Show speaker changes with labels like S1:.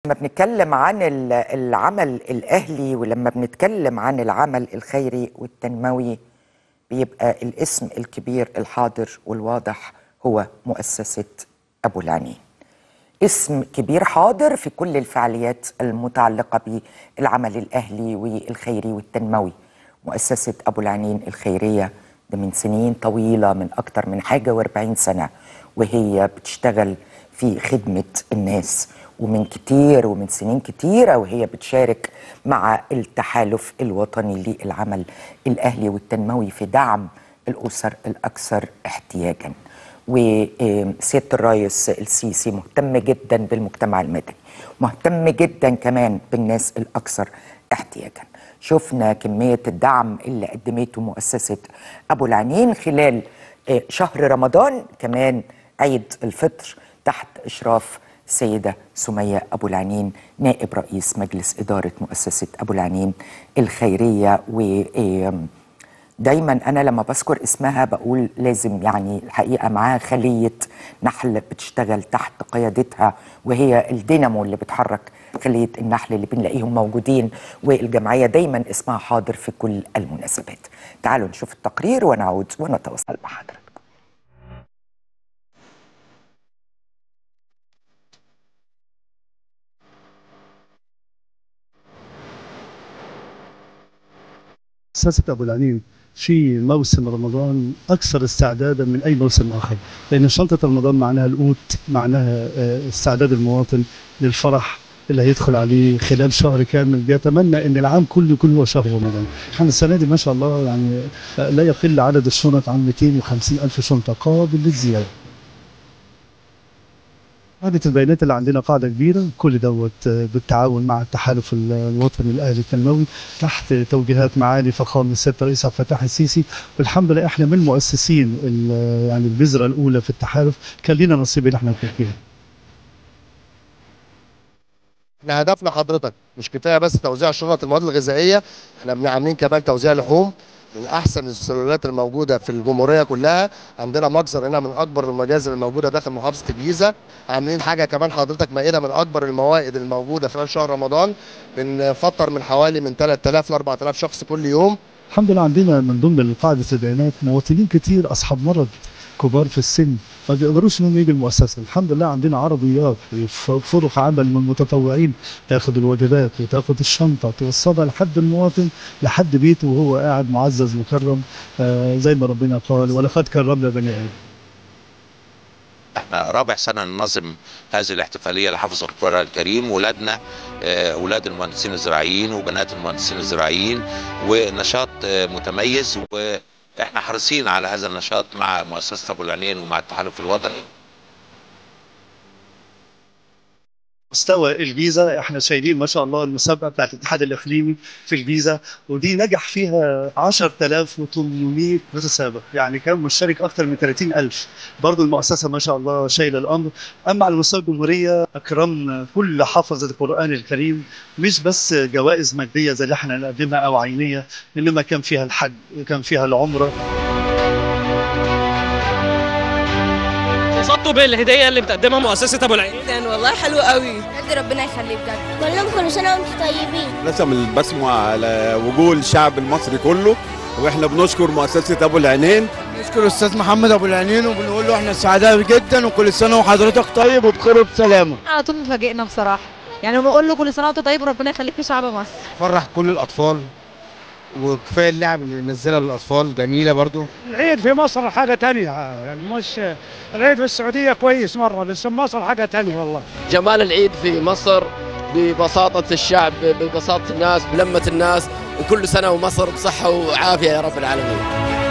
S1: لما بنتكلم عن ال- العمل الأهلي ولما بنتكلم عن العمل الخيري والتنموي بيبقى الاسم الكبير الحاضر والواضح هو مؤسسة أبو العنين اسم كبير حاضر في كل الفعاليات المتعلقة بالعمل الأهلي والخيري والتنموي مؤسسة أبو العنين الخيرية ده من سنين طويلة من أكتر من حاجة واربعين سنة وهي بتشتغل في خدمة الناس ومن كتير ومن سنين كتيرة وهي بتشارك مع التحالف الوطني للعمل الأهلي والتنموي في دعم الأسر الأكثر احتياجاً وسياده الرئيس السيسي مهتم جدا بالمجتمع المدني مهتم جدا كمان بالناس الاكثر احتياجا شفنا كميه الدعم اللي قدمته مؤسسه ابو العنين خلال آه، شهر رمضان كمان عيد الفطر تحت اشراف السيده سميه ابو العنين نائب رئيس مجلس اداره مؤسسه ابو العنين الخيريه و آم، دايما انا لما بذكر اسمها بقول لازم يعني الحقيقه معاها خليه نحل بتشتغل تحت قيادتها وهي الدينامو اللي بتحرك خليه النحل اللي بنلاقيهم موجودين والجمعيه دايما اسمها حاضر في كل المناسبات. تعالوا نشوف التقرير ونعود ونتواصل مع حضرتك.
S2: مؤسسة أبو العنين في موسم رمضان أكثر استعدادا من أي موسم آخر لأن شنطة رمضان معناها القوت معناها آه، استعداد المواطن للفرح اللي هيدخل عليه خلال شهر كامل بيتمنى ان العام كله كله هو شهر رمضان احنا السنه دي ما شاء الله يعني آه، لا يقل عدد الشنط عن 250 الف شنطه قابل للزياده قاعدة البيانات اللي عندنا قاعدة كبيرة كل دوت آه، بالتعاون مع التحالف ال- الوطني الأهلي التنموي تحت توجيهات معالي فخامة السيد الرئيس عبد الفتاح السيسي والحمد لله احنا من مؤسسين ال- يعني البذرة الأولى في التحالف كان لنا نصيب ان احنا نكون فيها
S3: احنا هدفنا حضرتك مش كفايه بس توزيع شنط المواد الغذائيه احنا بن- عاملين كمان توزيع لحوم من احسن السلولات الموجوده في الجمهوريه كلها عندنا مجزر هنا من اكبر المجازر الموجوده داخل محافظه الجيزه عاملين حاجه كمان حضرتك مائده من اكبر الموائد الموجوده خلال شهر رمضان بنفطر من حوالي من 3000 ل 4000 شخص كل يوم
S2: الحمد لله عندنا من ضمن قاعدة البيانات مواطنين كتير أصحاب مرض كبار في السن ما بيقدروش انهم يجوا المؤسسه، الحمد لله عندنا عربيات ف- فرق عمل من متطوعين تاخد الوجبات وتاخد الشنطه توصلها لحد المواطن لحد بيته وهو قاعد معزز مكرم آه زي ما ربنا قال ولقد كرمنا بني ادم.
S4: احنا رابع سنه ننظم هذه الاحتفاليه لحفظ القران الكريم ولادنا آه، اولاد المهندسين الزراعيين وبنات المهندسين الزراعيين ونشاط آه، متميز واحنا حريصين على هذا النشاط مع مؤسسه ابو العنين ومع التحالف الوطني
S2: مستوى الجيزه احنا شايلين ما شاء الله المسابقه بتاعت الاتحاد الاقليمي في الجيزه ودي نجح فيها 10800 متسابق يعني كان مشترك اكثر من 30000 برضو المؤسسه ما شاء الله شايله الامر اما على مستوى الجمهوريه اكرمنا كل حافظه القران الكريم مش بس جوائز ماديه زي اللي احنا نقدمها او عينيه انما كان فيها الحج وكان فيها العمره
S5: انبسطتوا بالهديه اللي بتقدمها مؤسسه ابو العين
S6: جدا والله حلو قوي
S7: بجد ربنا يخليه بجد بقول لهم كل سنه وانتم طيبين
S8: رسم البسمة على وجوه الشعب المصري كله واحنا بنشكر مؤسسة ابو العينين
S9: نشكر الاستاذ محمد ابو العنين وبنقول له احنا سعداء جدا وكل سنه وحضرتك طيب وبخير وبسلامه
S10: على طول مفاجئنا بصراحه يعني بقول له كل سنه وانت طيب وربنا يخليك في شعب مصر
S9: فرح كل الاطفال وكفايه اللعب اللي نزلها للاطفال جميله برضو
S11: العيد في مصر حاجة تانية يعني مش العيد في السعودية كويس مرة بس في مصر حاجة تانية والله
S12: جمال العيد في مصر ببساطة الشعب ببساطة الناس بلمة الناس وكل سنة ومصر بصحة وعافية يا رب العالمين